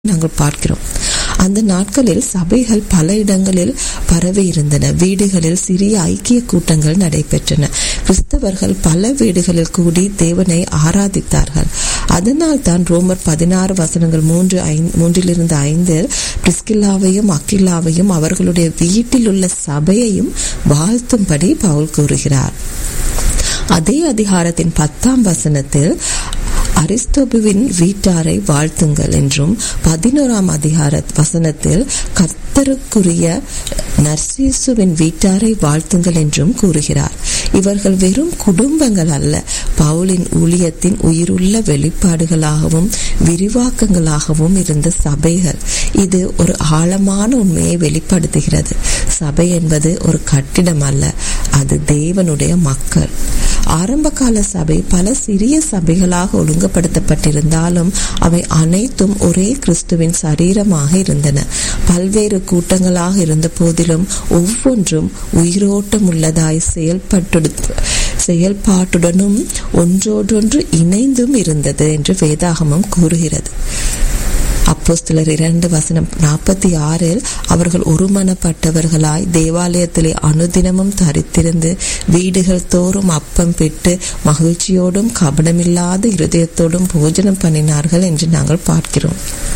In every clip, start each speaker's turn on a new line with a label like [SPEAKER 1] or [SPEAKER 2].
[SPEAKER 1] நாங்கள் பார்க்கிறோம் அந்த நாட்களில் சபைகள் பல இடங்களில் பரவி இருந்தன வீடுகளில் சிறிய ஐக்கிய கூட்டங்கள் நடைபெற்றன கிறிஸ்தவர்கள் பல வீடுகளில் கூடி தேவனை ஆராதித்தார்கள் அதனால் தான் ரோமர் பதினாறு வசனங்கள் மூன்று மூன்றிலிருந்து ஐந்தில் பிரிஸ்கில்லாவையும் அக்கில்லாவையும் அவர்களுடைய வீட்டில் உள்ள சபையையும் வாழ்த்தும்படி பவுல் கூறுகிறார் அதே அதிகாரத்தின் பத்தாம் வசனத்தில் அரிஸ்தோபுவின் வீட்டாரை வாழ்த்துங்கள் என்றும் பதினோராம் அதிகார வசனத்தில் கர்த்தருக்குரிய நர்சீசுவின் வீட்டாரை வாழ்த்துங்கள் என்றும் கூறுகிறார் இவர்கள் வெறும் குடும்பங்கள் அல்ல பவுலின் ஊழியத்தின் உயிருள்ள வெளிப்பாடுகளாகவும் விரிவாக்கங்களாகவும் இருந்த சபைகள் இது ஒரு ஆழமான உண்மையை வெளிப்படுத்துகிறது சபை என்பது ஒரு கட்டிடம் அல்ல அது தேவனுடைய மக்கள் ஆரம்பகால சபை பல சிறிய சபைகளாக ஒழுங்குபடுத்தப்பட்டிருந்தாலும் அவை அனைத்தும் ஒரே கிறிஸ்துவின் சரீரமாக இருந்தன பல்வேறு கூட்டங்களாக இருந்த போதிலும் ஒவ்வொன்றும் உயிரோட்டம் உள்ளதாய் செயல்பட்டு செயல்பாட்டுடனும் ஒன்றோடொன்று இணைந்தும் இருந்தது என்று வேதாகமம் கூறுகிறது அப்போஸ்தலர் இரண்டு வசனம் நாற்பத்தி ஆறில் அவர்கள் ஒருமனப்பட்டவர்களாய் தேவாலயத்திலே அனுதினமும் தரித்திருந்து வீடுகள் தோறும் அப்பம் பெற்று மகிழ்ச்சியோடும் கபடமில்லாத இருதயத்தோடும் போஜனம் பண்ணினார்கள் என்று நாங்கள் பார்க்கிறோம்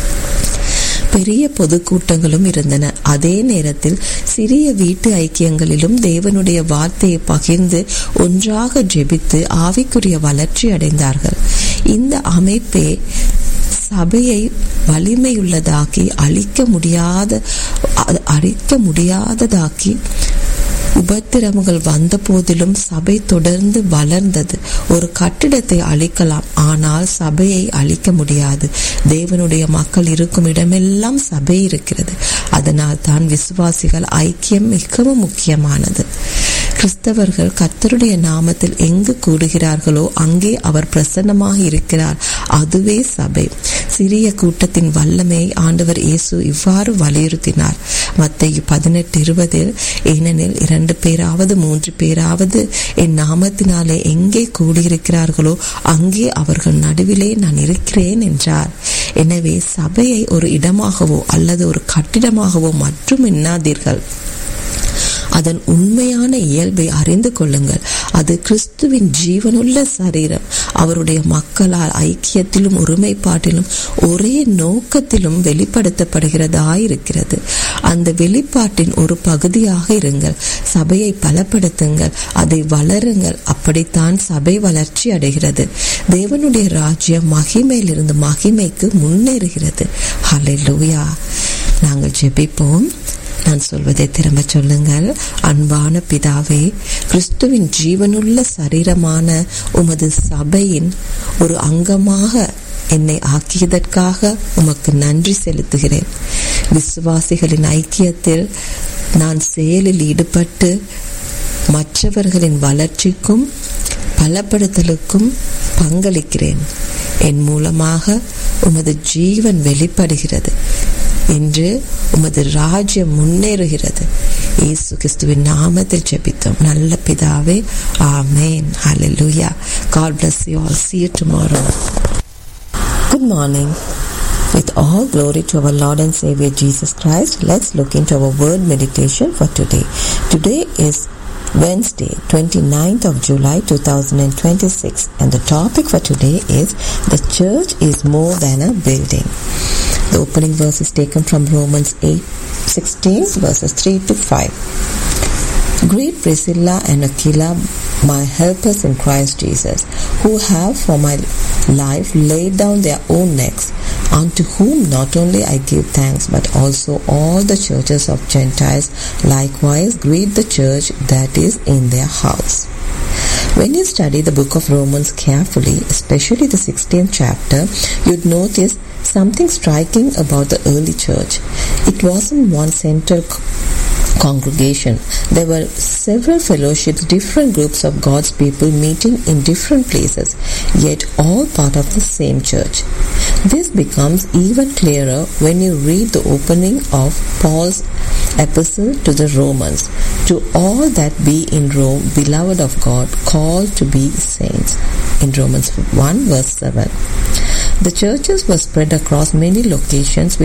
[SPEAKER 1] பெரிய பொதுக்கூட்டங்களும் இருந்தன அதே நேரத்தில் சிறிய வீட்டு ஐக்கியங்களிலும் தேவனுடைய வார்த்தையை பகிர்ந்து ஒன்றாக ஜெபித்து ஆவிக்குரிய வளர்ச்சி அடைந்தார்கள் இந்த அமைப்பே சபையை வலிமையுள்ளதாக்கி அழிக்க முடியாத அழிக்க முடியாததாக்கி உபத்திரவங்கள் வந்த போதிலும் சபை தொடர்ந்து வளர்ந்தது ஒரு கட்டிடத்தை அழிக்கலாம் ஆனால் சபையை அழிக்க முடியாது தேவனுடைய மக்கள் இருக்கும் இடமெல்லாம் சபை இருக்கிறது அதனால் தான் விசுவாசிகள் ஐக்கியம் மிகவும் முக்கியமானது கிறிஸ்தவர்கள் கர்த்தருடைய நாமத்தில் எங்கு கூடுகிறார்களோ அங்கே அவர் பிரசன்னமாக இருக்கிறார் அதுவே சபை சிறிய கூட்டத்தின் வல்லமையை ஆண்டவர் இயேசு இவ்வாறு வலியுறுத்தினார் மத்திய பதினெட்டு இருபதில் ஏனெனில் இரண்டு பேராவது மூன்று பேராவது என் நாமத்தினாலே எங்கே கூடியிருக்கிறார்களோ அங்கே அவர்கள் நடுவிலே நான் இருக்கிறேன் என்றார் எனவே சபையை ஒரு இடமாகவோ அல்லது ஒரு கட்டிடமாகவோ மட்டும் எண்ணாதீர்கள் அதன் உண்மையான இயல்பை அறிந்து கொள்ளுங்கள் அது கிறிஸ்துவின் ஜீவனுள்ள சரீரம் அவருடைய மக்களால் ஐக்கியத்திலும் ஒருமைப்பாட்டிலும் ஒரே நோக்கத்திலும் வெளிப்படுத்தப்படுகிறதாயிருக்கிறது அந்த வெளிப்பாட்டின் ஒரு பகுதியாக இருங்கள் சபையை பலப்படுத்துங்கள் அதை வளருங்கள் அப்படித்தான் சபை வளர்ச்சி அடைகிறது தேவனுடைய ராஜ்யம் மகிமையிலிருந்து மகிமைக்கு முன்னேறுகிறது ஹலை லூயா நாங்கள் ஜெபிப்போம் நான் சொல்வதை திரும்ப சொல்லுங்கள் அன்பான பிதாவே கிறிஸ்துவின் ஜீவனுள்ள சரீரமான உமது சபையின் ஒரு அங்கமாக என்னை ஆக்கியதற்காக உமக்கு நன்றி செலுத்துகிறேன் விசுவாசிகளின் ஐக்கியத்தில் நான் செயலில் ஈடுபட்டு மற்றவர்களின் வளர்ச்சிக்கும் பலப்படுத்தலுக்கும் பங்களிக்கிறேன் என் மூலமாக உமது ஜீவன் வெளிப்படுகிறது என்று உமது ராஜ்யம் முன்னேறுகிறது இயேசு கிறிஸ்துவின் நாமத்தில் ஜெபித்தோம் நல்ல பிதாவே ஆமேன் ஹalleluya God bless you all see you tomorrow good morning with all glory to our Lord and Savior Jesus Christ let's look into our word meditation for today today is Wednesday, 29th of July 2026 and the topic for today is the church is more than a building. The opening verse is taken from Romans 8, 16 verses 3 to 5. Greet Priscilla and Aquila, my helpers in Christ Jesus, who have for my life laid down their own necks, unto whom not only I give thanks, but also all the churches of Gentiles likewise greet the church that is in their house. When you study the book of Romans carefully, especially the 16th chapter, you'd notice something striking about the early church. It wasn't one central congregation. There were several fellowships, different groups of God's people meeting in different places, yet all part of the same church. This becomes even clearer when you read the opening of Paul's epistle to the Romans. To all that be in Rome, beloved of God, called to be saints. In Romans 1 verse 7. The churches were spread across many locations